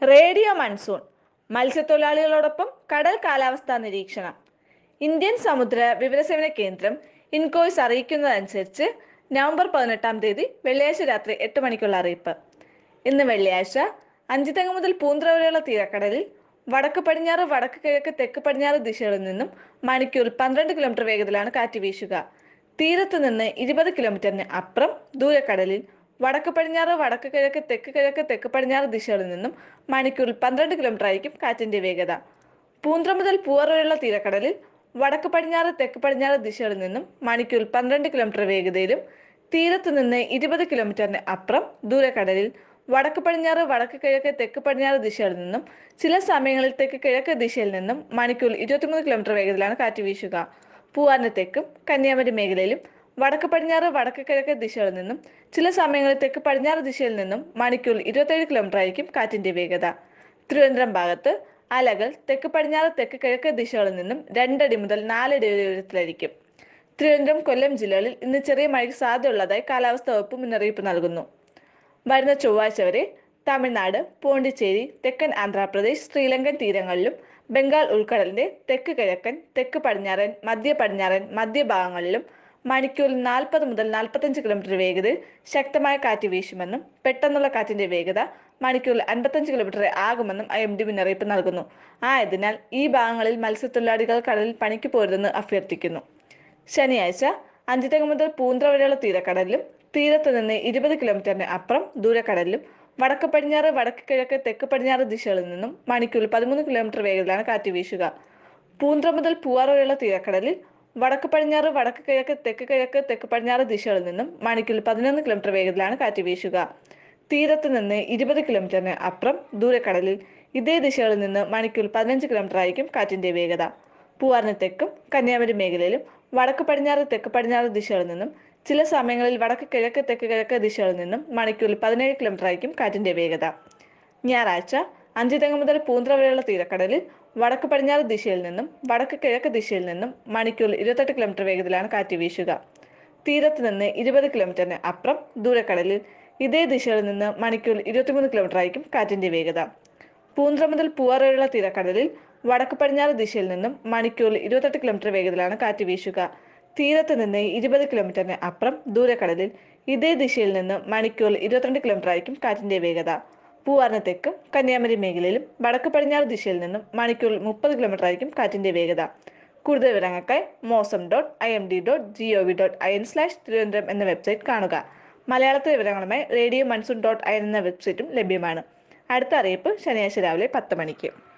radio monsoon മത്സ്യത്തൊഴിലാളികളോടൊപ്പം കടൽ കാലാവസ്ഥാ നിരീക്ഷണം ഇന്ത്യൻ സമുദ്ര വിവരസേവന കേന്ദ്രം ഇൻകോയ്സ് അറിയിക്കുന്നതനുസരിച്ച് നവംബർ പതിനെട്ടാം തീയതി വെള്ളിയാഴ്ച രാത്രി എട്ട് മണിക്കുള്ള അറിയിപ്പ് ഇന്ന് വെള്ളിയാഴ്ച അഞ്ചുതെങ്ങ് മുതൽ പൂന്തറ വരെയുള്ള തീരക്കടലിൽ വടക്ക് പടിഞ്ഞാറ് വടക്ക് കിഴക്ക് തെക്ക് പടിഞ്ഞാറ് ദിശകളിൽ നിന്നും മണിക്കൂറിൽ പന്ത്രണ്ട് കിലോമീറ്റർ വേഗത്തിലാണ് കാറ്റ് വീശുക തീരത്ത് നിന്ന് ഇരുപത് കിലോമീറ്ററിന് അപ്പുറം ദൂരക്കടലിൽ വടക്ക് പടിഞ്ഞാറ് വടക്ക് കിഴക്ക് തെക്ക് കിഴക്ക് തെക്ക് പടിഞ്ഞാറ് ദിശകളിൽ നിന്നും മണിക്കൂറിൽ പന്ത്രണ്ട് കിലോമീറ്റർ ആയിരിക്കും കാറ്റിന്റെ വേഗത പൂന്ത്ര മുതൽ പൂവർ വരെയുള്ള തീരക്കടലിൽ വടക്ക് പടിഞ്ഞാറ് തെക്ക് പടിഞ്ഞാറ് ദിശകളിൽ നിന്നും മണിക്കൂറിൽ പന്ത്രണ്ട് കിലോമീറ്റർ വേഗതയിലും തീരത്ത് നിന്ന് ഇരുപത് കിലോമീറ്ററിന് അപ്പുറം ദൂരക്കടലിൽ വടക്ക് പടിഞ്ഞാറ് വടക്ക് കിഴക്ക് തെക്ക് പടിഞ്ഞാറ് ദിശകളിൽ നിന്നും ചില സമയങ്ങളിൽ തെക്ക് കിഴക്ക് ദിശയിൽ നിന്നും മണിക്കൂറിൽ ഇരുപത്തിമൂന്ന് കിലോമീറ്റർ വേഗതയിലാണ് കാറ്റ് വീശുക പൂവാറിന് തെക്കും കന്യാകുമാരി മേഖലയിലും വടക്ക് പടിഞ്ഞാറ് വടക്ക് കിഴക്ക് ദിശകളിൽ നിന്നും ചില സമയങ്ങളിൽ തെക്ക് പടിഞ്ഞാറ് ദിശയിൽ നിന്നും മണിക്കൂറിൽ ഇരുപത്തേഴ് കിലോമീറ്റർ ആയിരിക്കും കാറ്റിന്റെ വേഗത തിരുവനന്തപുരം ഭാഗത്ത് അലകൾ തെക്ക് പടിഞ്ഞാറ് തെക്ക് കിഴക്ക് ദിശകളിൽ നിന്നും രണ്ടടി മുതൽ നാലടി വരെ ഉയരത്തിലായിരിക്കും തിരുവനന്തപുരം കൊല്ലം ജില്ലകളിൽ ഇന്ന് ചെറിയ മഴയ്ക്ക് സാധ്യതയുള്ളതായി കാലാവസ്ഥാ വകുപ്പ് മുന്നറിയിപ്പ് നൽകുന്നു വരുന്ന ചൊവ്വാഴ്ച വരെ തമിഴ്നാട് പോണ്ടിച്ചേരി തെക്കൻ ആന്ധ്രാപ്രദേശ് ശ്രീലങ്കൻ തീരങ്ങളിലും ബംഗാൾ ഉൾക്കടലിന്റെ തെക്ക് കിഴക്കൻ തെക്ക് പടിഞ്ഞാറൻ മധ്യ പടിഞ്ഞാറൻ മധ്യഭാഗങ്ങളിലും മണിക്കൂറിൽ നാൽപ്പത് മുതൽ നാൽപ്പത്തഞ്ച് കിലോമീറ്റർ വേഗതയിൽ ശക്തമായ കാറ്റ് വീശുമെന്നും പെട്ടെന്നുള്ള കാറ്റിന്റെ വേഗത മണിക്കൂറിൽ അൻപത്തഞ്ച് കിലോമീറ്റർ ആകുമെന്നും ഐ എം ഡി മുന്നറിയിപ്പ് നൽകുന്നു ആയതിനാൽ ഈ ഭാഗങ്ങളിൽ മത്സ്യത്തൊഴിലാളികൾ കടലിൽ പണിക്ക് പോരുതെന്ന് അഭ്യർത്ഥിക്കുന്നു ശനിയാഴ്ച അഞ്ചുതെങ്ങ് മുതൽ പൂന്തറ വരെയുള്ള തീരക്കടലിലും തീരത്ത് നിന്ന് ഇരുപത് കിലോമീറ്ററിന് അപ്പുറം ദൂരക്കടലിലും വടക്ക് പടിഞ്ഞാറ് വടക്ക് കിഴക്ക് തെക്ക് പടിഞ്ഞാറ് ദിശകളിൽ നിന്നും മണിക്കൂറിൽ പതിമൂന്ന് കിലോമീറ്റർ വേഗത്തിലാണ് കാറ്റ് വീശുക പൂന്തറ മുതൽ പൂവാർ വരെയുള്ള തീരക്കടലിൽ വടക്ക് പടിഞ്ഞാറ് വടക്ക് കിഴക്ക് തെക്ക് കിഴക്ക് തെക്ക് പടിഞ്ഞാറ് ദിശകളിൽ നിന്നും മണിക്കൂറിൽ പതിനൊന്ന് കിലോമീറ്റർ വേഗത്തിലാണ് കാറ്റ് വീശുക തീരത്ത് നിന്ന് ഇരുപത് കിലോമീറ്ററിന് അപ്പുറം ദൂരക്കടലിൽ ഇതേ ദിശകളിൽ നിന്ന് മണിക്കൂറിൽ പതിനഞ്ച് കിലോമീറ്റർ ആയിരിക്കും കാറ്റിന്റെ വേഗത പൂവാറിന് തെക്കും കന്യാകുമാരി മേഖലയിലും വടക്ക് പടിഞ്ഞാറ് തെക്ക് പടിഞ്ഞാറ് ദിശകളിൽ നിന്നും ചില സമയങ്ങളിൽ വടക്ക് കിഴക്ക് തെക്ക് കിഴക്ക് ദിശകളിൽ നിന്നും മണിക്കൂറിൽ പതിനേഴ് കിലോമീറ്റർ ആയിരിക്കും കാറ്റിന്റെ വേഗത ഞായറാഴ്ച അഞ്ചുതെങ്ങ് മുതൽ പൂന്തറ വരെയുള്ള തീരക്കടലിൽ വടക്ക് പടിഞ്ഞാറ് ദിശയിൽ നിന്നും വടക്ക് കിഴക്ക് ദിശയിൽ നിന്നും മണിക്കൂറിൽ ഇരുപത്തെട്ട് കിലോമീറ്റർ വേഗത്തിലാണ് കാറ്റ് വീശുക തീരത്ത് നിന്ന് ഇരുപത് കിലോമീറ്ററിന് അപ്പുറം ദൂരക്കടലിൽ ഇതേ ദിശയിൽ നിന്ന് മണിക്കൂറിൽ ഇരുപത്തിമൂന്ന് കിലോമീറ്റർ ആയിരിക്കും കാറ്റിന്റെ വേഗത പൂന്തറ മുതൽ പൂവാർ വരെയുള്ള തീരക്കടലിൽ വടക്ക് പടിഞ്ഞാറ് ദിശയിൽ നിന്നും മണിക്കൂറിൽ ഇരുപത്തെട്ട് കിലോമീറ്റർ വേഗത്തിലാണ് കാറ്റ് വീശുക തീരത്ത് നിന്ന് ഇരുപത് കിലോമീറ്ററിന് അപ്പുറം ദൂരക്കടലിൽ ഇതേ ദിശയിൽ നിന്ന് മണിക്കൂറിൽ ഇരുപത്തിരണ്ട് കിലോമീറ്റർ ആയിരിക്കും കാറ്റിന്റെ വേഗത പൂവാറിന് തെക്കും കന്യാകുമാരി മേഖലയിലും വടക്ക് പടിഞ്ഞാറ് ദിശയിൽ നിന്നും മണിക്കൂറിൽ മുപ്പത് കിലോമീറ്റർ ആയിരിക്കും കാറ്റിന്റെ വേഗത കൂടുതൽ വിവരങ്ങൾക്കായി mausam dot I M D dot G O V dot I N slash Thiruvananthapuram എന്ന വെബ്സൈറ്റ് കാണുക മലയാളത്തിലെ വിവരങ്ങളുമായി radio monsoon dot I N എന്ന വെബ്സൈറ്റും ലഭ്യമാണ് അടുത്ത അറിയിപ്പ് ശനിയാഴ്ച രാവിലെ പത്ത് മണിക്ക്